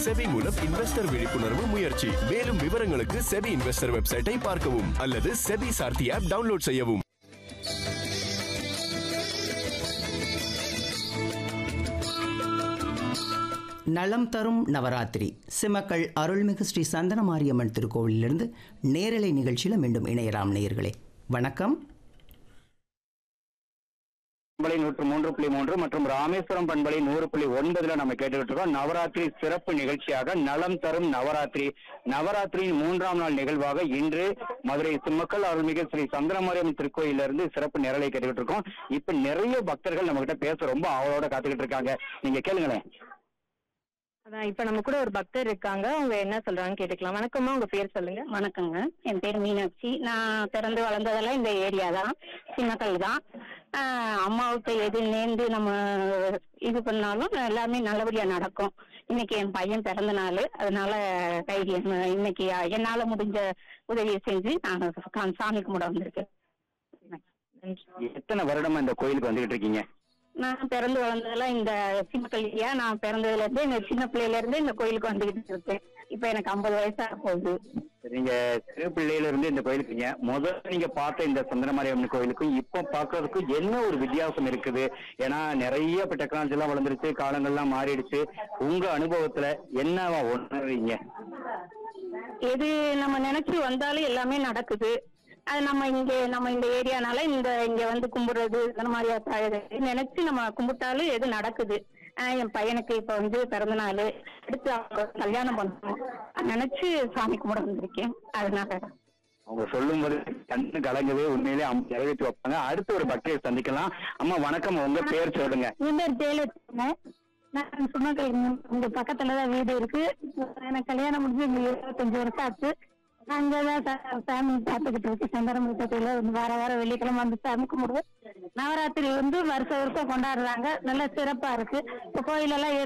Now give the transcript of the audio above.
SEBI மூலம் investor விழிப்புணர்வு முயற்சி மேலும் விவரங்களுக்கு செபி இன்வெஸ்டர் வெப்சைட்டை பார்க்கவும் அல்லது செபி சார்த்தி ஆப் டவுன்லோட் செய்யவும் நலம் தரும் நவராத்திரி சிமக்கள் அருள்மிகு ஸ்ரீ சந்தனமாரியம்மன் திருக்கோவிலிருந்து நேரலை நிகழ்ச்சியில் மீண்டும் இணையலாம் நேயர்களே வணக்கம் பண்பலை நூற்று மூன்று புள்ளி மூன்று மற்றும் ராமேஸ்வரம் பண்பலை நூறு புள்ளி ஒன்பதுல நம்ம கேட்டுக்கிட்டு இருக்கோம் நவராத்திரி சிறப்பு நிகழ்ச்சியாக நலம் தரும் நவராத்திரி நவராத்திரியின் மூன்றாம் நாள் நிகழ்வாக இன்று மதுரை சிம்மக்கல் அருள்மிகு ஸ்ரீ சந்திரமாரியம் திருக்கோயில இருந்து சிறப்பு நிரலை கேட்டுக்கிட்டு இருக்கோம் இப்ப நிறைய பக்தர்கள் நம்ம கிட்ட பேச ரொம்ப அவளோட காத்துக்கிட்டு இருக்காங்க நீங்க கேளுங்களேன் அதான் இப்ப நம்ம கூட ஒரு பக்தர் இருக்காங்க அவங்க என்ன சொல்றாங்கன்னு கேட்டுக்கலாம் வணக்கம்மா உங்க பேர் சொல்லுங்க வணக்கங்க என் பேர் மீனாட்சி நான் பிறந்து வளர்ந்ததெல்லாம் இந்த ஏரியா தான் சின்னக்கல் தான் ஆஹ் அம்மாவுக்கு எது நேர்ந்து நம்ம இது பண்ணாலும் எல்லாமே நல்லபடியா நடக்கும் இன்னைக்கு என் பையன் பிறந்த நாள் அதனால கை இன்னைக்கு என்னால முடிஞ்ச உதவியை செஞ்சு நான் கா- சாமி கும்பிட வந்திருக்கேன் எத்தனை வருடமா இந்த கோயிலுக்கு வந்துகிட்டு இருக்கீங்க நான் பிறந்து வளர்ந்ததெல்லாம் இந்த சின்னக்கல் ஏரியா நான் பிறந்ததுல இருந்து இந்த சின்ன பிள்ளையில இருந்து இந்த கோயிலுக்கு வந்துகிட்டு இருக்கேன் இப்ப எனக்கு ஐம்பது வயசா போகுது நீங்க சிறு பிள்ளையில இருந்து இந்த கோயிலுக்கு இருக்கீங்க முதல்ல நீங்க பார்த்த இந்த சந்திரமாரியம்மன் கோயிலுக்கும் இப்போ பார்க்கறதுக்கும் என்ன ஒரு வித்தியாசம் இருக்குது ஏன்னா நிறைய இப்ப டெக்னாலஜி எல்லாம் வளர்ந்துருச்சு காலங்கள்லாம் மாறிடுச்சு உங்க அனுபவத்துல என்னவா உணர்றீங்க எது நம்ம நினைச்சு வந்தாலும் எல்லாமே நடக்குது அது நம்ம இங்க நம்ம இந்த ஏரியானால இந்த இங்க வந்து கும்பிடுறது இந்த மாதிரி அத்தாழ- நினைச்சு நம்ம கும்பிட்டாலும் எது நடக்குது ஆஹ் என் பையனுக்கு இப்ப வந்து பிறந்த நாள் அடுத்து அவங்க கல்யாணம் பண்ணணும் அது நினைச்சு சாமி கும்பிட வந்திருக்கேன் அதனால அவங்க சொல்லும் போது கண்ணு கலங்குது உண்மையிலே அம்மா நிறைவேற்றி வைப்பாங்க அடுத்து ஒரு பக்தியை சந்திக்கலாம் அம்மா வணக்கம் உங்க பேர் சொல்லுங்க என் பேர் ஜெயலட்சுமி நான் சுமக்கல் இங்க பக்கத்துல தான் வீடு இருக்கு எனக்கு கல்யாணம் முடிஞ்சு இங்க இருபத்தஞ்சு வருஷம் ஆச்சு அங்கதான் ஃபேமிலி பார்த்துக்கிட்டு இருக்கு சந்தரம் கோயில வார வாரம் வெள்ளிக்கிழமை வந்து சாமி கும்பிடுவோம் நவராத்திரி வந்து வருஷம் வருஷம் கொண்டாடுறாங்க நல்ல சிறப்பா இருக்கு இப்ப கோயிலெல்லாம்